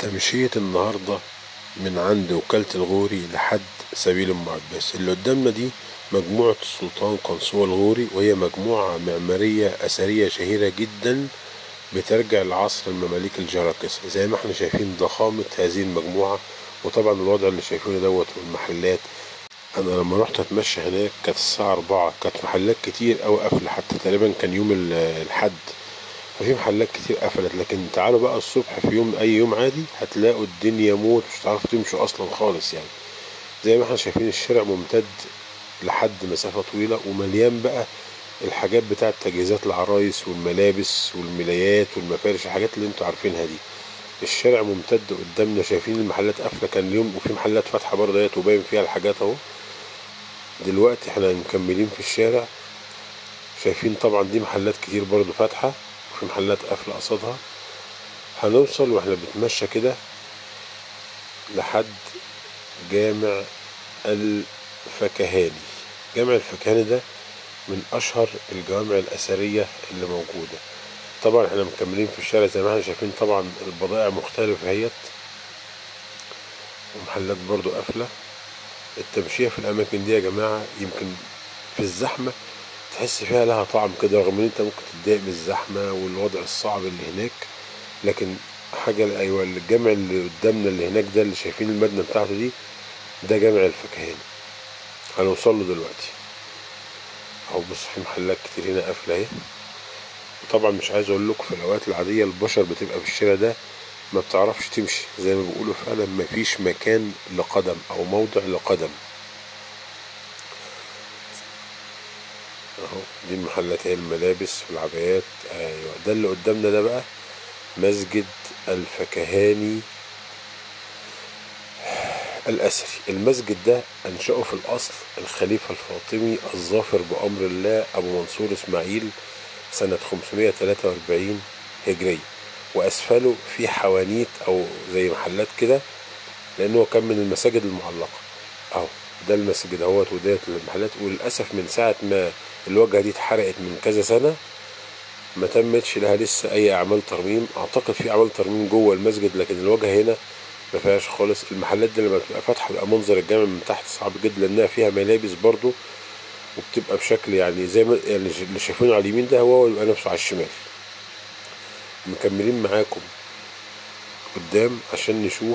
تمشية النهاردة من عند وكالة الغوري لحد سبيل أم عباس اللي قدامنا دي مجموعة السلطان قنصوة الغوري وهي مجموعة معمارية أثرية شهيرة جدا بترجع لعصر المماليك الجراكسة زي ما احنا شايفين ضخامة هذه المجموعة وطبعا الوضع اللي شايفينه دوت والمحلات انا لما رحت اتمشى هناك كانت الساعة أربعة كانت محلات كتير أوي قافلة حتى تقريبا كان يوم ال- الحد ففي محلات كتير قفلت لكن تعالوا بقى الصبح في يوم أي يوم عادي هتلاقوا الدنيا موت مش هتعرفوا تمشوا أصلا خالص يعني زي ما احنا شايفين الشارع ممتد لحد مسافة طويلة ومليان بقى الحاجات بتاعة تجهيزات العرايس والملابس والملايات والمفارش الحاجات اللي انتوا عارفينها دي الشارع ممتد قدامنا شايفين المحلات قافلة كان اليوم وفي محلات فاتحة برضه اهيت وباين فيها الحاجات اهو دلوقتي احنا مكملين في الشارع شايفين طبعا دي محلات كتير برضه فاتحة وفي محلات قافلة قصادها هنوصل واحنا بنتمشى كده لحد جامع الفكهاني جامع الفكهاني ده من اشهر الجوامع الاثرية اللي موجودة طبعا احنا مكملين في الشارع زي ما احنا شايفين طبعا البضائع مختلفة اهيت ومحلات برضو قافلة التمشية في الأماكن دي يا جماعة يمكن في الزحمة تحس فيها لها طعم كده رغم إن أنت ممكن تتضايق من الزحمة والوضع الصعب اللي هناك لكن حاجة أيوة الجامع اللي قدامنا اللي هناك ده اللي شايفين المبنى بتاعته دي ده جامع الفكهاني هنوصل له دلوقتي أهو بص في محلات كتير هنا قافلة أهي وطبعا مش عايز أقول لكم في الأوقات العادية البشر بتبقى في الشارع ده ما بتعرفش تمشي زي ما بيقولوا فعلا ما فيش مكان لقدم او موضع لقدم اهو دي المحلات هي الملابس والعبايات ايوه ده اللي قدامنا ده بقى مسجد الفكهاني الأثري المسجد ده أنشأه في الأصل الخليفة الفاطمي الظافر بأمر الله أبو منصور إسماعيل سنة 543 هجرية وأسفله في حوانيت أو زي محلات كده لأنه كان من المساجد المعلقة أهو ده المسجد اهوت وديت المحلات وللأسف من ساعة ما الواجهة دي اتحرقت من كذا سنة ما تمتش لها لسه أي أعمال ترميم أعتقد في أعمال ترميم جوه المسجد لكن الواجهة هنا ما فيهاش خالص المحلات دي لما بتبقى فاتحة بيبقى منظر الجامع من تحت صعب جدا لأنها فيها ملابس برضو وبتبقى بشكل يعني زي ما يعني اللي شايفينه على اليمين ده هو يبقى نفسه على الشمال مكملين معاكم قدام عشان نشوف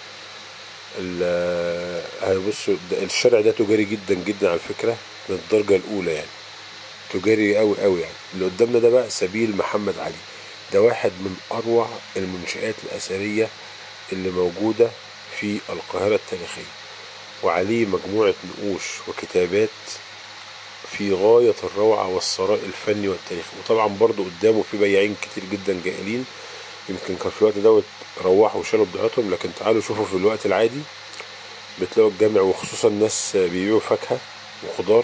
ال بصوا الشارع ده تجاري جدا جدا على فكرة من الدرجة الأولى يعني تجاري أوي أوي يعني اللي قدامنا ده بقى سبيل محمد علي ده واحد من أروع المنشآت الأثرية اللي موجودة في القاهرة التاريخية وعليه مجموعة نقوش وكتابات في غاية الروعة والثراء الفني والتاريخي وطبعا برضو قدامه في بياعين كتير جدا جائلين يمكن كان في الوقت دوت روحوا وشالوا بضاعتهم لكن تعالوا شوفوا في الوقت العادي بتلاقوا الجامع وخصوصا ناس بيبيعوا فاكهة وخضار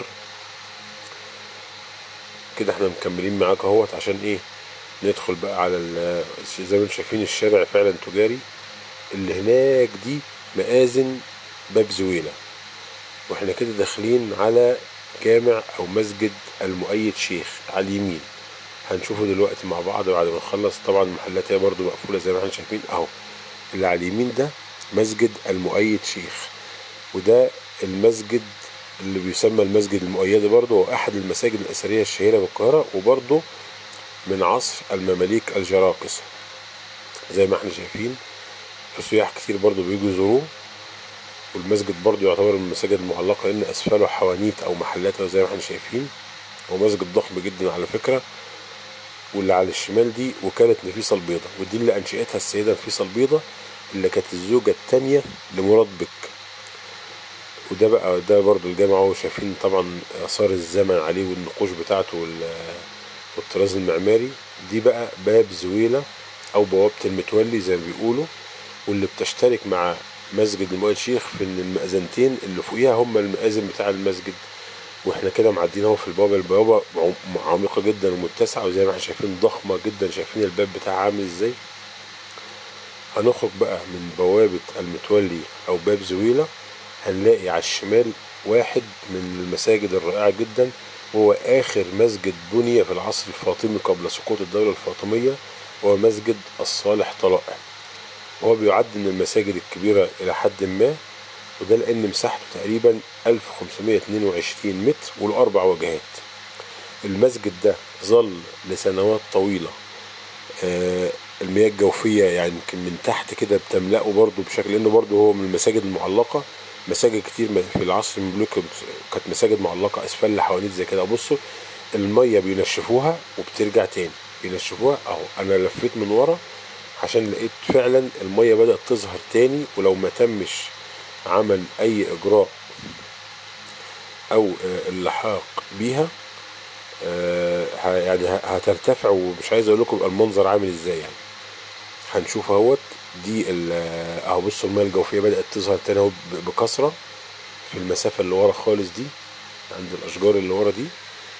كده احنا مكملين معاك اهوت عشان ايه ندخل بقى على زي ما انتم شايفين الشارع فعلا تجاري اللي هناك دي مآذن باب زويلة واحنا كده داخلين على جامع او مسجد المؤيد شيخ على اليمين هنشوفه دلوقتي مع بعض بعد ما نخلص طبعا المحلات هي برضو مقفولة زي ما احنا شايفين اهو اللي على اليمين ده مسجد المؤيد شيخ وده المسجد اللي بيسمى المسجد المؤيد برضه هو احد المساجد الاثريه الشهيره بالقاهره وبرضه من عصر المماليك الجراقسه زي ما احنا شايفين في سياح كتير برضه بيجوا يزوروه والمسجد برضه يعتبر من المساجد المعلقه لان اسفله حوانيت او محلات زي ما احنا شايفين هو مسجد ضخم جدا على فكره واللي على الشمال دي وكالة نفيسة البيضة ودي اللي أنشئتها السيدة نفيسة البيضة اللي كانت الزوجة التانية لمراد بك وده بقى ده برضو الجامع اهو شايفين طبعا آثار الزمن عليه والنقوش بتاعته والطراز المعماري دي بقى باب زويلة أو بوابة المتولي زي ما بيقولوا واللي بتشترك مع مسجد المؤيد شيخ في إن المأذنتين اللي فوقيها هم المآذن بتاع المسجد واحنا كده معديين اهو في البوابه البوابه عميقه جدا ومتسعه وزي ما احنا شايفين ضخمه جدا شايفين الباب بتاعها عامل ازاي هنخرج بقى من بوابه المتولي او باب زويله هنلاقي على الشمال واحد من المساجد الرائعه جدا وهو اخر مسجد بني في العصر الفاطمي قبل سقوط الدوله الفاطميه وهو مسجد الصالح طلائع هو بيعد من المساجد الكبيرة إلى حد ما وده لأن مساحته تقريبا 1522 متر وله أربع واجهات المسجد ده ظل لسنوات طويلة آه، المياه الجوفية يعني يمكن من تحت كده بتملأه برضه بشكل لأنه برضه هو من المساجد المعلقة مساجد كتير في العصر المملوكي كانت مساجد معلقة أسفل حوانيت زي كده بصوا المية بينشفوها وبترجع تاني بينشفوها أهو أنا لفيت من ورا عشان لقيت فعلا المية بدأت تظهر تاني ولو ما تمش عمل أي إجراء أو آه، اللحاق بيها آه، ه- يعني ه- هترتفع ومش عايز اقول لكم يبقى المنظر عامل ازاي يعني هنشوف اهوت دي ال- اهو بصوا المياه الجوفيه بدات تظهر تاني اهو ب- بكثره في المسافه اللي ورا خالص دي عند الاشجار اللي ورا دي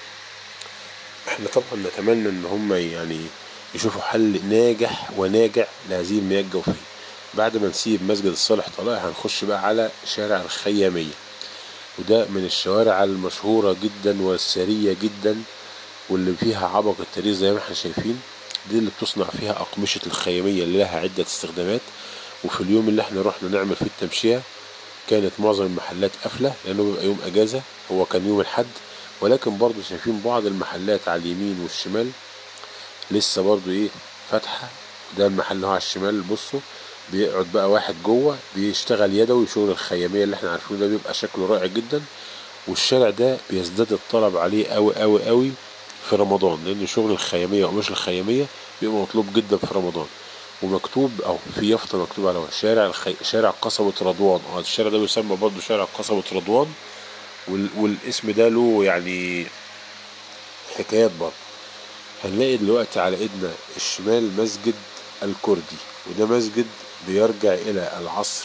احنا طبعا نتمنى ان هم يعني يشوفوا حل ناجح وناجع لهذه المياه الجوفيه بعد ما نسيب مسجد الصالح طلائع هنخش بقى على شارع الخياميه وده من الشوارع المشهورة جدا والسرية جدا واللي فيها عبق التاريخ زي ما احنا شايفين دي اللي بتصنع فيها أقمشة الخيامية اللي لها عدة استخدامات وفي اليوم اللي احنا رحنا نعمل فيه التمشية كانت معظم المحلات قافلة لأنه بيبقى يوم أجازة هو كان يوم الحد ولكن برضو شايفين بعض المحلات على اليمين والشمال لسه برضو ايه فاتحة ده المحل اللي هو على الشمال بصوا بيقعد بقى واحد جوه بيشتغل يدوي شغل الخيامية اللي احنا عارفينه ده بيبقى شكله رائع جدا والشارع ده بيزداد الطلب عليه قوي قوي قوي في رمضان لان شغل الخيامية وقماش الخيامية بيبقى مطلوب جدا في رمضان ومكتوب او في يافطة مكتوب على شارع الخي... شارع قصبة رضوان اه الشارع ده بيسمى برضه شارع قصبة رضوان وال... والاسم ده له يعني حكايات برضه هنلاقي دلوقتي على ايدنا الشمال مسجد الكردي وده مسجد بيرجع الى العصر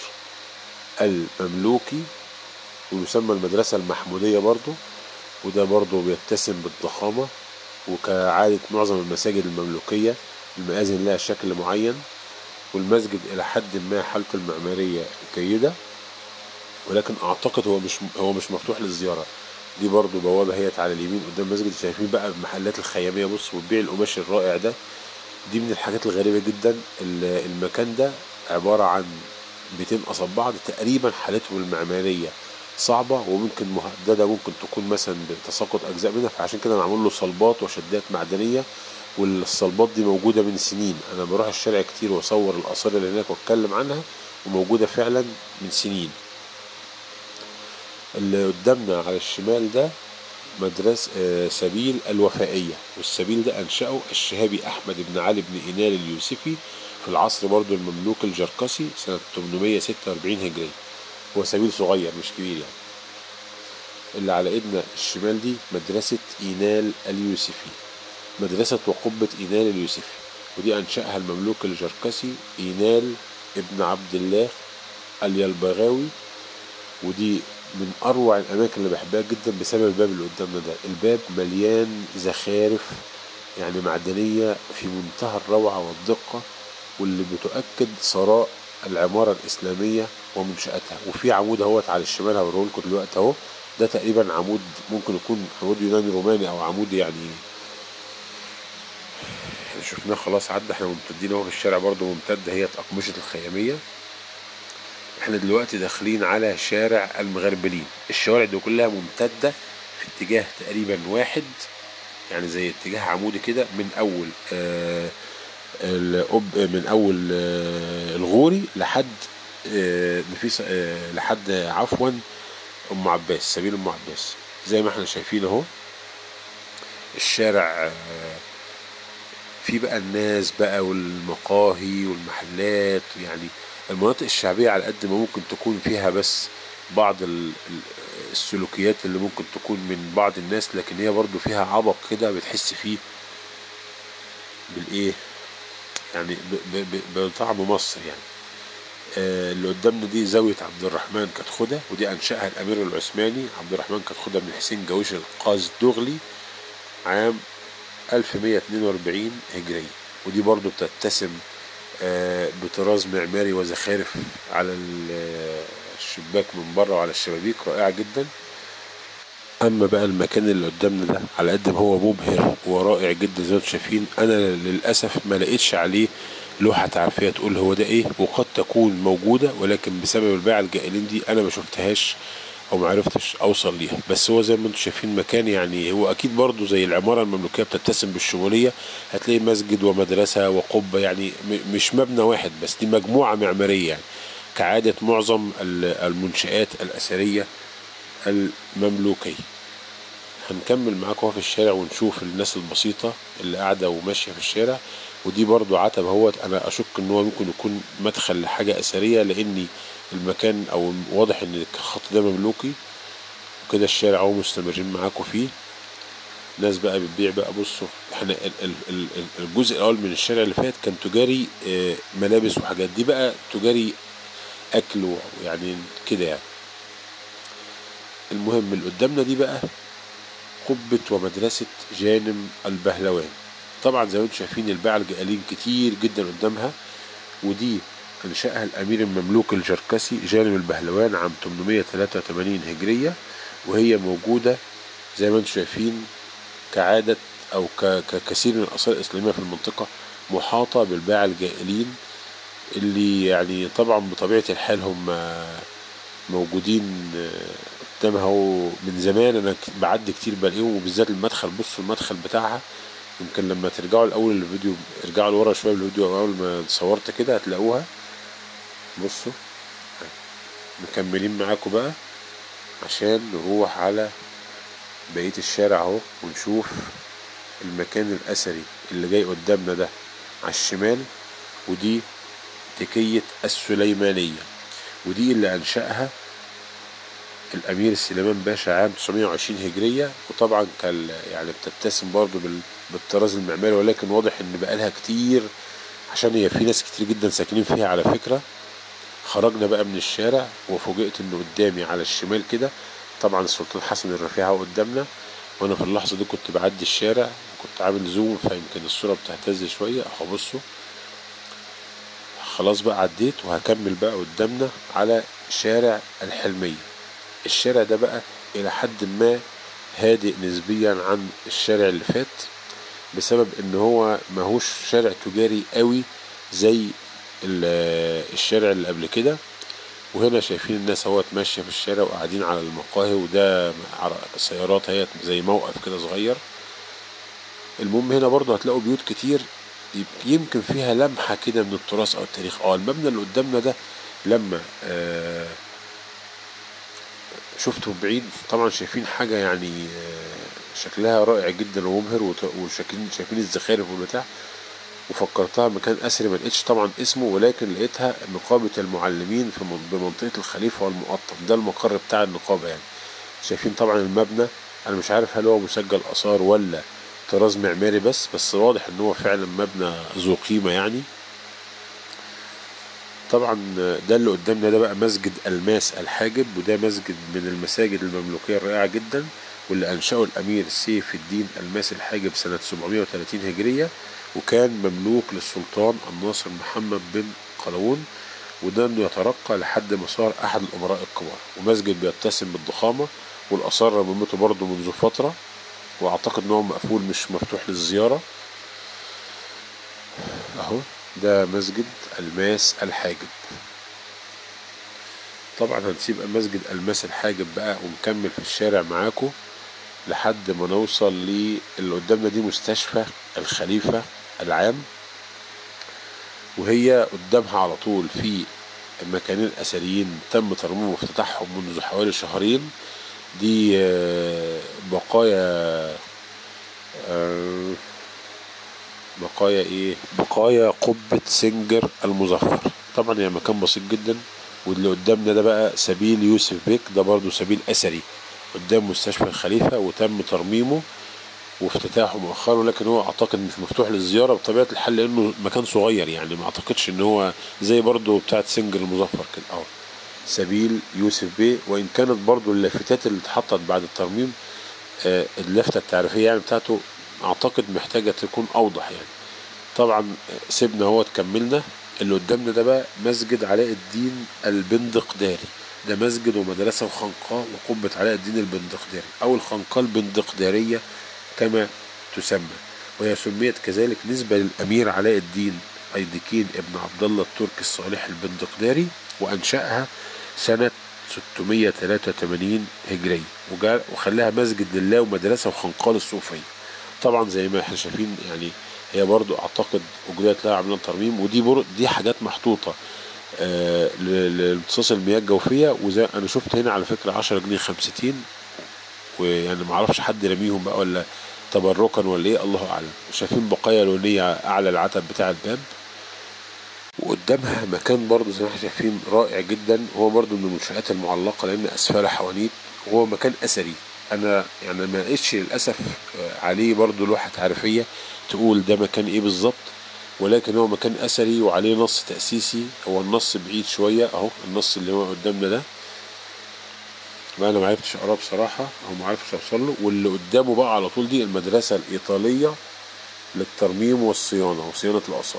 المملوكي ويسمى المدرسة المحمودية برضو وده برضو بيتسم بالضخامة وكعادة معظم المساجد المملوكية المآذن لها شكل معين والمسجد إلى حد ما حالته المعمارية جيدة ولكن أعتقد هو مش هو مش مفتوح للزيارة دي برضو بوابة هي على اليمين قدام المسجد شايفين بقى المحلات الخيامية بص وتبيع القماش الرائع ده دي من الحاجات الغريبة جدا ال- المكان ده عبارة عن بيتين قصاد بعض تقريبا حالتهم المعمارية صعبة وممكن مهددة ممكن تكون مثلا بتساقط أجزاء منها فعشان كده معمول له صلبات وشدات معدنية والصلبات دي موجودة من سنين أنا بروح الشارع كتير وأصور الآثار اللي هناك وأتكلم عنها وموجودة فعلا من سنين اللي قدامنا على الشمال ده مدرسة آه، سبيل الوفائية والسبيل ده أنشأه الشهابي أحمد بن علي بن إينال اليوسفي في العصر برضو المملوك الجرقسي سنة 846 هجرية هو سبيل صغير مش كبير يعني اللي على ايدنا الشمال دي مدرسة إينال اليوسفي مدرسة وقبة إينال اليوسفي ودي أنشأها المملوك الجرقسي إينال ابن عبد الله اليلبغاوي ودي من أروع الأماكن اللي بحبها جدا بسبب الباب اللي قدامنا ده الباب مليان زخارف يعني معدنية في منتهى الروعة والدقة واللي بتؤكد ثراء العمارة الإسلامية ومنشأتها وفي عمود اهوت على الشمال هوريه لكم دلوقتي اهو ده تقريبا عمود ممكن يكون عمود يوناني روماني أو عمود يعني احنا شفناه خلاص عدى احنا ممتدين اهو في الشارع برضو ممتد هي أقمشة الخيامية احنا دلوقتي داخلين على شارع المغربلين الشوارع دي كلها ممتدة في اتجاه تقريبا واحد يعني زي اتجاه عمودي كده من اول آه الأب من اول آه الغوري لحد آه نفيس آه لحد عفوا ام عباس سبيل ام عباس زي ما احنا شايفين اهو الشارع آه في بقى الناس بقى والمقاهي والمحلات يعني المناطق الشعبية على قد ما ممكن تكون فيها بس بعض ال- ال- السلوكيات اللي ممكن تكون من بعض الناس لكن هي برضو فيها عبق كده بتحس فيه بالايه يعني ب- ب- ب- بطعم مصر يعني آه، اللي قدامنا دي زاوية عبد الرحمن كتخدة ودي أنشأها الأمير العثماني عبد الرحمن كتخدة بن حسين جويش القاز الدغلي عام 1142 هجرية ودي برضو بتتسم آه، بطراز معماري وزخارف على ال- الشباك من بره وعلى الشبابيك رائعة جدا اما بقى المكان اللي قدامنا ده على قد ما هو مبهر ورائع جدا زي ما انتم شايفين انا للاسف ما لقيتش عليه لوحة تعرفية تقول هو ده ايه وقد تكون موجودة ولكن بسبب البيع الجائلين دي انا ما شفتهاش او ما عرفتش اوصل ليها بس هو زي ما انتم شايفين مكان يعني هو اكيد برضو زي العمارة المملوكية بتتسم بالشمولية هتلاقي مسجد ومدرسة وقبة يعني م- مش مبنى واحد بس دي مجموعة معمارية يعني كعادة معظم ال- المنشآت الأثرية المملوكية هنكمل معاكم في الشارع ونشوف الناس البسيطة اللي قاعدة وماشية في الشارع ودي برضو عتب اهوت انا اشك ان هو ممكن يكون مدخل لحاجة اثرية لاني المكان او واضح ان الخط ده مملوكي وكده الشارع اهو مستمرين معاكم فيه ناس بقى بتبيع بقى بصوا احنا ال- ال- ال- ال- الجزء الاول من الشارع اللي فات كان تجاري آه، ملابس وحاجات دي بقى تجاري اكل ويعني كده يعني المهم اللي قدامنا دي بقى قبة ومدرسة جانم البهلوان طبعا زي ما انتم شايفين الباعة الجائلين كتير جدا قدامها ودي أنشأها الأمير المملوك الجركسي جانم البهلوان عام 883 هجرية وهي موجودة زي ما انتم شايفين كعادة أو ك- ككثير من الآثار الإسلامية في المنطقة محاطة بالباعة الجائلين اللي يعني طبعا بطبيعة الحال هم موجودين قدامها هو من زمان انا ك- بعدي كتير بلاقيهم وبالذات المدخل بصوا المدخل بتاعها يمكن لما ترجعوا الاول الفيديو ارجعوا لورا شويه بالفيديو اول ما صورت كده هتلاقوها بصوا مكملين معاكم بقى عشان نروح على بقية الشارع اهو ونشوف المكان الأثري اللي جاي قدامنا ده على الشمال ودي تكية السليمانية ودي اللي أنشأها الأمير سليمان باشا عام 920 هجرية وطبعا كان يعني بتتسم برضه بال- بالطراز المعماري ولكن واضح إن بقالها كتير عشان هي في ناس كتير جدا ساكنين فيها على فكرة خرجنا بقى من الشارع وفوجئت إن قدامي على الشمال كده طبعا السلطان حسن الرفيع هو قدامنا وأنا في اللحظة دي كنت بعدي الشارع وكنت عامل زوم فيمكن الصورة بتهتز شوية أهو بصوا خلاص بقى عديت وهكمل بقى قدامنا على شارع الحلمية الشارع ده بقى إلى حد ما هادئ نسبيا عن الشارع اللي فات بسبب إن هو ماهوش شارع تجاري قوي زي ال- الشارع اللي قبل كده وهنا شايفين الناس اهوت ماشية في الشارع وقاعدين على المقاهي وده عر- سيارات هي زي موقف كده صغير المهم هنا برضه هتلاقوا بيوت كتير يب- يمكن فيها لمحة كده من التراث أو التاريخ اه المبنى اللي قدامنا ده لما آه شفته من بعيد طبعا شايفين حاجة يعني آه شكلها رائع جدا ومبهر وت- وشايفين شايفين الزخارف والبتاع وفكرتها مكان أثري ما لقيتش طبعا اسمه ولكن لقيتها نقابة المعلمين في من- بمنطقة الخليفة والمقطم ده المقر بتاع النقابة يعني شايفين طبعا المبنى أنا مش عارف هل هو مسجل آثار ولا طراز معماري بس بس واضح إن هو فعلا مبنى ذو قيمة يعني طبعا ده اللي قدامنا ده بقى مسجد الماس الحاجب وده مسجد من المساجد المملوكية الرائعة جدا واللي أنشأه الأمير سيف الدين الماس الحاجب سنة 730 هجرية وكان مملوك للسلطان الناصر محمد بن قلاوون وده انه يترقى لحد ما صار احد الامراء الكبار ومسجد بيتسم بالضخامة والاثار رممته برضه منذ فترة واعتقد ان هو مقفول مش مفتوح للزيارة اهو ده مسجد الماس الحاجب طبعا هنسيب مسجد الماس الحاجب بقى ونكمل في الشارع معاكم لحد ما نوصل للي قدامنا دي مستشفى الخليفة العام وهي قدامها على طول في مكانين أثريين تم ترميم وافتتاحهم منذ حوالي شهرين دي آه، بقايا آه، بقايا ايه بقايا قبة سنجر المظفر طبعا هي مكان بسيط جدا واللي قدامنا ده بقى سبيل يوسف بيك ده برضو سبيل اثري قدام مستشفى الخليفة وتم ترميمه وافتتاحه مؤخرا لكن هو اعتقد مش مفتوح للزيارة بطبيعة الحال لانه مكان صغير يعني ما اعتقدش ان هو زي برضو بتاعت سنجر المظفر كده اهو سبيل يوسف بيه وان كانت برضو اللافتات اللي اتحطت بعد الترميم آه، اللفتة التعريفية يعني بتاعته اعتقد محتاجة تكون اوضح يعني طبعا سيبنا هو كملنا اللي قدامنا ده بقى مسجد علاء الدين البندقداري ده مسجد ومدرسة وخنقاء وقبة علاء الدين البندقداري أو الخنقاء البندقدارية كما تسمى وهي سميت كذلك نسبة للأمير علاء الدين أيديكين ابن عبد الله التركي الصالح البندقداري وأنشأها سنة 683 هجرية وجا- وخلاها مسجد لله ومدرسة وخنقال الصوفية طبعا زي ما احنا شايفين يعني هي برضو اعتقد وجدت لها عملان ترميم ودي بر... دي حاجات محطوطة آه ل- لامتصاص المياه الجوفية وزي انا شفت هنا على فكرة 10 جنيه خمستين ويعني ما اعرفش حد رميهم بقى ولا تبركا ولا ايه الله اعلم شايفين بقايا لونية اعلى العتب بتاع الباب وقدامها مكان برضو زي ما احنا شايفين رائع جدا هو برضو من المنشآت المعلقة لأن أسفلها حوانيت وهو مكان أثري أنا يعني ما لقيتش للأسف آه، عليه برضو لوحة تعريفية تقول ده مكان إيه بالظبط ولكن هو مكان أثري وعليه نص تأسيسي هو النص بعيد شوية أهو النص اللي هو قدامنا ده ما أنا ما عرفتش أقراه بصراحة أو ما عرفتش أوصل له واللي قدامه بقى على طول دي المدرسة الإيطالية للترميم والصيانة وصيانة الآثار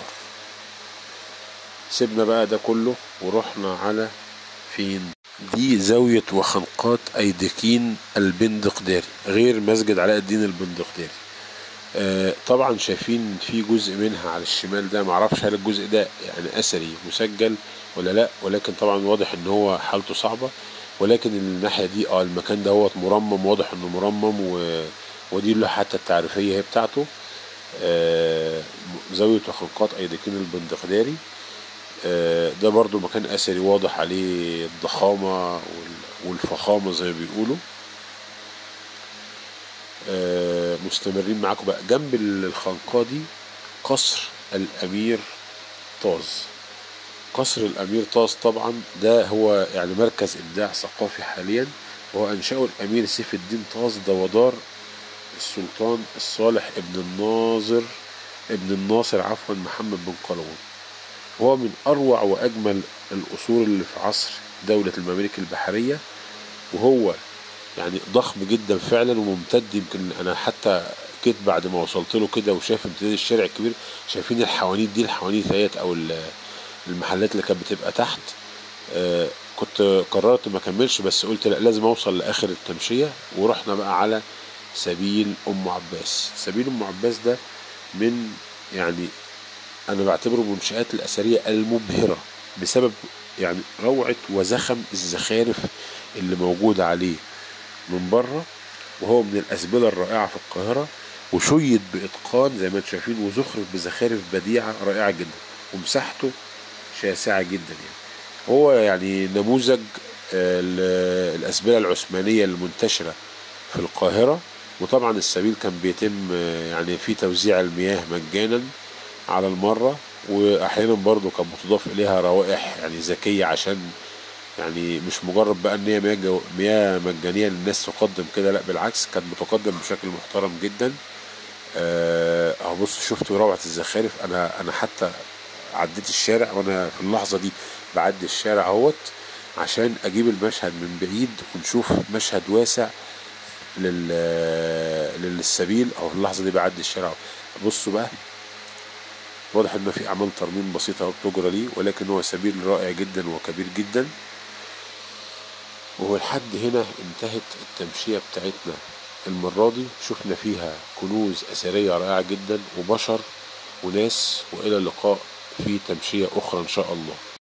سيبنا بقى ده كله ورحنا على فين دي زاوية وخنقات أيديكين البندقداري غير مسجد علاء الدين البندقداري آه طبعا شايفين في جزء منها على الشمال ده معرفش هل الجزء ده يعني أثري مسجل ولا لا ولكن طبعا واضح ان هو حالته صعبة ولكن الناحية دي اه المكان ده هو مرمم واضح انه مرمم و... ودي له حتى التعريفية هي بتاعته آه زاوية وخنقات أيديكين البندقداري آه، ده برضو مكان أثري واضح عليه الضخامة وال- والفخامة زي ما بيقولوا آه، مستمرين معاكم بقى جنب الخنقاء دي قصر الأمير طاز قصر الأمير طاز طبعا ده هو يعني مركز إبداع ثقافي حاليا وهو أنشأه الأمير سيف الدين طاز دوادار السلطان الصالح ابن الناظر ابن الناصر عفوا محمد بن قلاوون وهو من أروع وأجمل الأصول اللي في عصر دولة الممالك البحرية وهو يعني ضخم جدا فعلا وممتد يمكن أنا حتى جيت بعد ما وصلت له كده وشايف امتداد الشارع الكبير شايفين الحوانيت دي الحوانيت ديت أو ال- المحلات اللي كانت بتبقى تحت آه كنت قررت ما اكملش بس قلت لا لازم اوصل لاخر التمشيه ورحنا بقى على سبيل ام عباس سبيل ام عباس ده من يعني انا بعتبره من المنشآت الاثريه المبهره بسبب يعني روعه وزخم الزخارف اللي موجوده عليه من بره وهو من الاسبله الرائعه في القاهره وشيد باتقان زي ما انتم شايفين وزخرف بزخارف بديعه رائعه جدا ومساحته شاسعه جدا يعني هو يعني نموذج آه، ال- الاسبله العثمانيه المنتشره في القاهره وطبعا السبيل كان بيتم آه، يعني في توزيع المياه مجانا على المرة وأحيانا برضو كان بتضاف إليها روائح يعني ذكية عشان يعني مش مجرد بقى إن هي مياه جو- مياه مجانية للناس تقدم كده لا بالعكس كانت بتقدم بشكل محترم جدا آه، أهو بص شفت روعة الزخارف أنا أنا حتى عديت الشارع وأنا في اللحظة دي بعدي الشارع اهوت عشان أجيب المشهد من بعيد ونشوف مشهد واسع لل للسبيل أو في اللحظة دي بعدي الشارع بصوا بقى واضح ان في اعمال ترميم بسيطه بتجرى ليه ولكن هو سبيل رائع جدا وكبير جدا وهو لحد هنا انتهت التمشيه بتاعتنا المره دي شفنا فيها كنوز اثريه رائعه جدا وبشر وناس والى اللقاء في تمشيه اخرى ان شاء الله